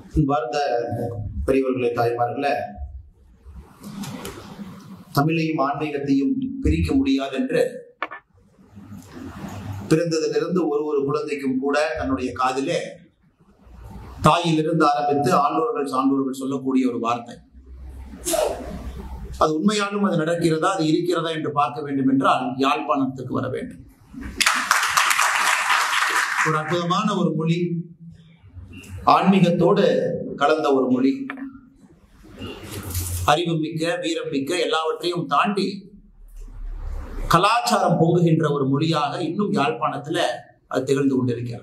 அன்பார்ந்த பெரியவர்களே தாய்மார்களே தமிழையும் ஆன்மீகத்தையும் பிரிக்க முடியாது என்று பிறந்ததிலிருந்து ஒரு ஒரு குழந்தைக்கும் கூட தன்னுடைய காதிலே தாயிலிருந்து ஆரம்பித்து ஆண்டோர்கள் சான்றோர்கள் சொல்லக்கூடிய ஒரு வார்த்தை அது உண்மையாலும் அது நடக்கிறதா அது இருக்கிறதா என்று பார்க்க வேண்டும் என்றால் யாழ்ப்பாணத்துக்கு வர வேண்டும் ஒரு அற்புதமான ஒரு மொழி ஆன்மீகத்தோடு கலந்த ஒரு மொழி அறிவு மிக்க வீரம் மிக்க எல்லாவற்றையும் தாண்டி கலாச்சாரம் பொங்குகின்ற ஒரு மொழியாக இன்னும் யாழ்ப்பாணத்துல அது திகழ்ந்து கொண்டிருக்கிறது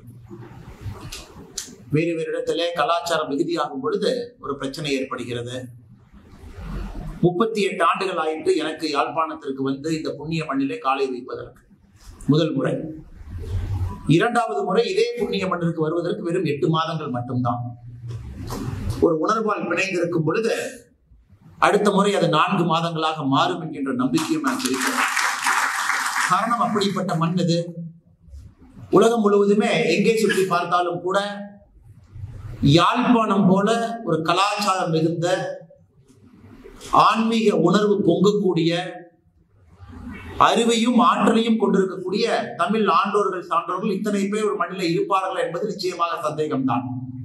வேறு வேறு இடத்துல கலாச்சாரம் மிகுதியாகும் பொழுது ஒரு பிரச்சனை ஏற்படுகிறது முப்பத்தி எட்டு ஆண்டுகள் ஆயிட்டு எனக்கு யாழ்ப்பாணத்திற்கு வந்து இந்த புண்ணிய மண்ணிலே காலை வைப்பதற்கு முதல் முறை இரண்டாவது முறை இதே புண்ணிய மண்ணிற்கு வருவதற்கு வெறும் எட்டு மாதங்கள் மட்டும்தான் ஒரு உணர்வால் பிணைந்திருக்கும் பொழுது அடுத்த முறை அது நான்கு மாதங்களாக மாறும் என்கின்ற நம்பிக்கையும் நான் இருக்கிறேன் காரணம் அப்படிப்பட்ட மண் இது உலகம் முழுவதுமே எங்கே சுற்றி பார்த்தாலும் கூட யாழ்ப்பாணம் போல ஒரு கலாச்சாரம் மிகுந்த ஆன்மீக உணர்வு பொங்கக்கூடிய அறிவையும் ஆற்றலையும் கொண்டிருக்கக்கூடிய தமிழ் ஆண்டோர்கள் சான்றோர்கள் இத்தனை பேர் ஒரு மண்ணில் இருப்பார்கள் என்பது நிச்சயமாக சந்தேகம்தான்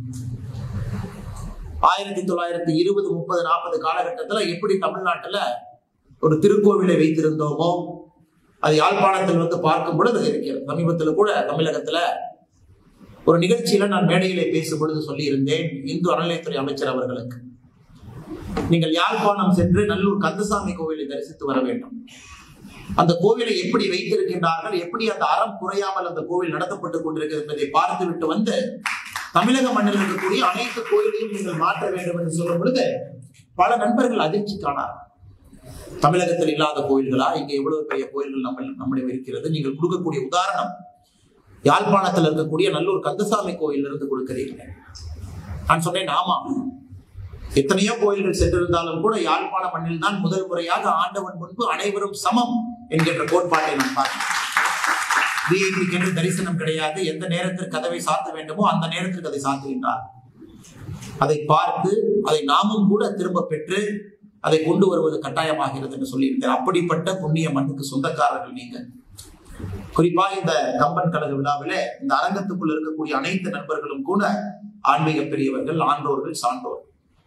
ஆயிரத்தி தொள்ளாயிரத்தி இருபது முப்பது நாற்பது காலகட்டத்தில் எப்படி தமிழ்நாட்டில் ஒரு திருக்கோவிலை வைத்திருந்தோமோ அது யாழ்ப்பாணத்தில் வந்து பார்க்கும் பொழுது இருக்கிறது சமீபத்தில் கூட தமிழகத்துல ஒரு நிகழ்ச்சியில நான் மேடையிலே பேசும் பொழுது சொல்லியிருந்தேன் இந்து அறநிலையத்துறை அமைச்சர் அவர்களுக்கு நீங்கள் யாழ்ப்பாணம் சென்று நல்லூர் கந்தசாமி கோவிலை தரிசித்து வர வேண்டும் அந்த கோவிலை எப்படி வைத்திருக்கின்றார்கள் எப்படி அந்த அறம் குறையாமல் அந்த கோவில் நடத்தப்பட்டுக் கொண்டிருக்கிறது என்பதை பார்த்து விட்டு வந்து தமிழக மண்ணில் இருக்கக்கூடிய அனைத்து கோயிலையும் நீங்கள் மாற்ற வேண்டும் என்று சொல்லும் பொழுது பல நண்பர்கள் அதிர்ச்சி காணார் தமிழகத்தில் இல்லாத கோயில்களா இங்க எவ்வளவு பெரிய கோயில்கள் நம்ம நம்மிடம் இருக்கிறது நீங்கள் கொடுக்கக்கூடிய உதாரணம் யாழ்ப்பாணத்தில் இருக்கக்கூடிய நல்லூர் கந்தசாமி கோயில் இருந்து கொடுக்கிறீர்கள் நான் சொன்னேன் ஆமா எத்தனையோ கோயில்கள் சென்றிருந்தாலும் கூட யாழ்ப்பாண மண்ணில் தான் முதல் முறையாக ஆண்டவன் முன்பு அனைவரும் சமம் என்கின்ற கோட்பாட்டை நான் பார்த்தேன் விஐபிக்கு என்று தரிசனம் கிடையாது எந்த நேரத்தில் கதவை சாத்த வேண்டுமோ அந்த நேரத்திற்கு அதை சாத்துகின்றார் அதை பார்த்து அதை நாமும் கூட திரும்ப பெற்று அதை கொண்டு வருவது கட்டாயமாகிறது என்று சொல்லியிருந்தேன் அப்படிப்பட்ட புண்ணிய மண்ணுக்கு சொந்தக்காரர்கள் நீங்க குறிப்பா இந்த கம்பன் கழக விழாவில இந்த அரங்கத்துக்குள் இருக்கக்கூடிய அனைத்து நண்பர்களும் கூட ஆன்மீக பெரியவர்கள் ஆன்றோர்கள் சான்றோர்கள்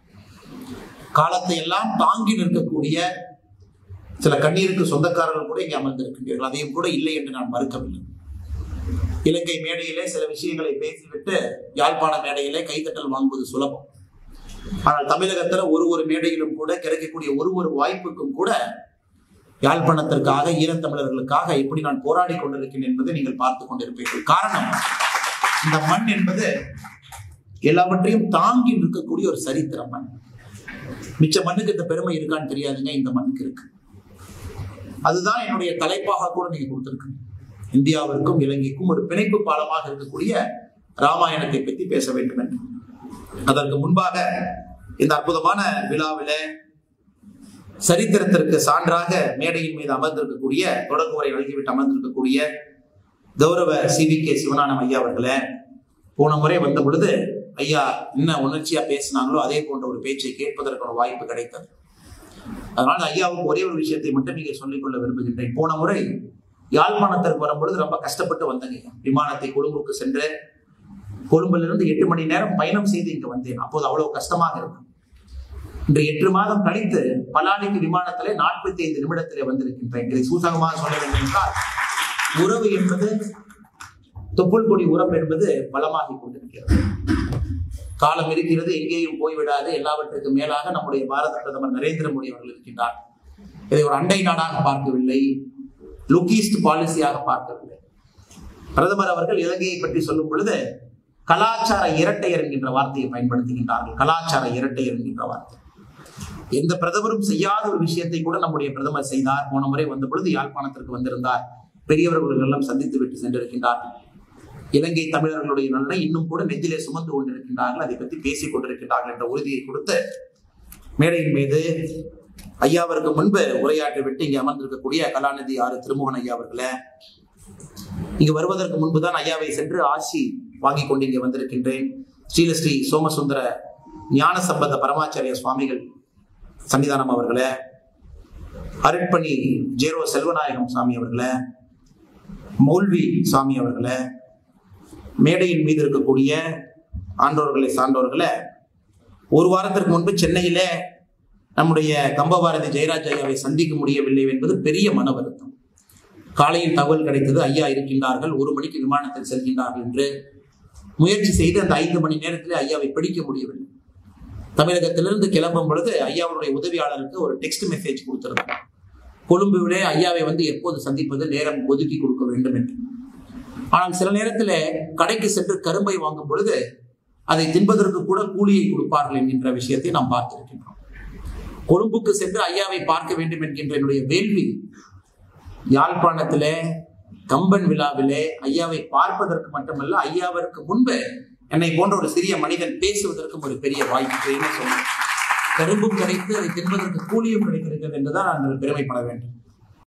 காலத்தை எல்லாம் தாங்கி நிற்கக்கூடிய சில கண்ணீருக்கு சொந்தக்காரர்கள் கூட இங்கே அமர்ந்திருக்கின்றீர்கள் அதையும் கூட இல்லை என்று நான் மறுக்கவில்லை இலங்கை மேடையிலே சில விஷயங்களை பேசிவிட்டு யாழ்ப்பாண மேடையிலே கைத்தட்டல் வாங்குவது சுலபம் ஆனால் தமிழகத்துல ஒரு ஒரு மேடையிலும் கூட கிடைக்கக்கூடிய ஒரு ஒரு வாய்ப்புக்கும் கூட யாழ்ப்பாணத்திற்காக ஈழத்தமிழர்களுக்காக எப்படி நான் போராடி கொண்டிருக்கிறேன் என்பதை நீங்கள் பார்த்து கொண்டிருப்பீர்கள் காரணம் இந்த மண் என்பது எல்லாவற்றையும் தாங்கி நிற்கக்கூடிய ஒரு சரித்திர மண் மிச்ச மண்ணுக்கு இந்த பெருமை இருக்கான்னு தெரியாதுங்க இந்த மண்ணுக்கு இருக்கு அதுதான் என்னுடைய தலைப்பாக கூட நீங்க கொடுத்திருக்கு இந்தியாவிற்கும் இலங்கைக்கும் ஒரு பிணைப்பு பாலமாக இருக்கக்கூடிய ராமாயணத்தை பற்றி பேச வேண்டும் என்று அதற்கு முன்பாக இந்த அற்புதமான விழாவில சரித்திரத்திற்கு சான்றாக மேடையின் மீது அமர்ந்திருக்கக்கூடிய தொடக்க உரை வழங்கிவிட்டு அமர்ந்திருக்கக்கூடிய கௌரவ சி வி கே சிவனானம் ஐயா அவர்களே போன முறை வந்த பொழுது ஐயா என்ன உணர்ச்சியா பேசினாங்களோ அதே போன்ற ஒரு பேச்சை கேட்பதற்கான வாய்ப்பு கிடைத்தது அதனால ஐயாவுக்கு ஒரே ஒரு விஷயத்தை மட்டும் நீங்க சொல்லிக்கொள்ள விரும்புகின்றேன் போன முறை யாழ்ப்பாணத்திற்கு வரும்பொழுது ரொம்ப கஷ்டப்பட்டு வந்தங்க விமானத்தை கொழும்புக்கு சென்று கொழும்பிலிருந்து எட்டு மணி நேரம் பயணம் செய்து இங்கு வந்தேன் அப்போது அவ்வளவு கஷ்டமாக இருக்கும் இன்று எட்டு மாதம் கழித்து பலாலிக்கு விமானத்திலே நாற்பத்தி ஐந்து நிமிடத்திலே வந்திருக்கின்றேன் இதை சூசகமாக சொல்ல வேண்டும் என்றால் உறவு என்பது தொப்புள் கொடி உறவு என்பது பலமாகி கொண்டிருக்கிறது காலம் இருக்கிறது எங்கேயும் போய்விடாது எல்லாவற்றுக்கும் மேலாக நம்முடைய பாரத பிரதமர் நரேந்திர மோடி அவர்கள் இருக்கின்றார் இதை ஒரு அண்டை நாடாக பார்க்கவில்லை லுக்கீஸ்ட் பாலிசியாக பார்க்கவில்லை பிரதமர் அவர்கள் இலங்கையை பற்றி சொல்லும் பொழுது கலாச்சார இரட்டையர் என்கின்ற வார்த்தையை பயன்படுத்துகின்றார்கள் கலாச்சார இரட்டையர் என்கின்ற வார்த்தை எந்த பிரதமரும் செய்யாத ஒரு விஷயத்தை கூட நம்முடைய பிரதமர் செய்தார் போன முறை வந்த பொழுது யாழ்ப்பாணத்திற்கு வந்திருந்தார் பெரியவர்கள் எல்லாம் சந்தித்து விட்டு சென்றிருக்கின்றார்கள் இலங்கை தமிழர்களுடைய நலனை இன்னும் கூட நெஞ்சிலே சுமந்து கொண்டிருக்கின்றார்கள் அதை பற்றி பேசிக் கொண்டிருக்கின்றார்கள் என்ற உறுதியை கொடுத்து மேடையின் மீது ஐயாவிற்கு முன்பு உரையாற்றி விட்டு இங்கே அமர்ந்திருக்கக்கூடிய கலாநிதி ஆறு திருமோகன் ஐயா அவர்களே இங்கு வருவதற்கு முன்புதான் ஐயாவை சென்று ஆசி வாங்கி கொண்டு இங்கே வந்திருக்கின்றேன் ஸ்ரீலஸ்ரீ சோமசுந்தர ஞான சம்பந்த பரமாச்சாரிய சுவாமிகள் சன்னிதானம் அவர்களை அருட்பணி ஜேரோ செல்வநாயகம் சாமி அவர்களை மௌல்வி சாமி அவர்களை மேடையின் மீது இருக்கக்கூடிய ஆண்டோர்களை சான்றோர்களை ஒரு வாரத்திற்கு முன்பு சென்னையில நம்முடைய கம்பபாரதி ஜெயராஜ் ஐயாவை சந்திக்க முடியவில்லை என்பது பெரிய மன வருத்தம் காலையில் தகவல் கிடைத்தது ஐயா இருக்கின்றார்கள் ஒரு மணிக்கு விமானத்தில் செல்கின்றார்கள் என்று முயற்சி செய்து அந்த ஐந்து மணி நேரத்தில் ஐயாவை பிடிக்க முடியவில்லை தமிழகத்திலிருந்து கிளம்பும் பொழுது ஐயாவுடைய உதவியாளருக்கு ஒரு டெக்ஸ்ட் மெசேஜ் கொடுத்திருந்தார் கொழும்புவிலே ஐயாவை வந்து எப்போது சந்திப்பது நேரம் ஒதுக்கி கொடுக்க வேண்டும் என்று ஆனால் சில நேரத்தில் கடைக்கு சென்று கரும்பை வாங்கும் பொழுது அதை தின்பதற்கு கூட கூலியை கொடுப்பார்கள் என்கின்ற விஷயத்தை நாம் பார்த்திருக்கின்றோம் கொழும்புக்கு சென்று ஐயாவை பார்க்க வேண்டும் என்கின்ற என்னுடைய வேள்வி யாழ்ப்பாணத்திலே கம்பன் விழாவிலே ஐயாவை பார்ப்பதற்கு மட்டுமல்ல ஐயாவிற்கு முன்பு என்னை போன்ற ஒரு சிறிய மனிதன் பேசுவதற்கும் ஒரு பெரிய வாய்ப்பு என்ன சொல்றேன் கரும்பும் கிடைத்து அதை தின்பதற்கு கூலியும் கிடைத்திருக்கிறது என்றுதான் நான் பெருமைப்பட வேண்டும்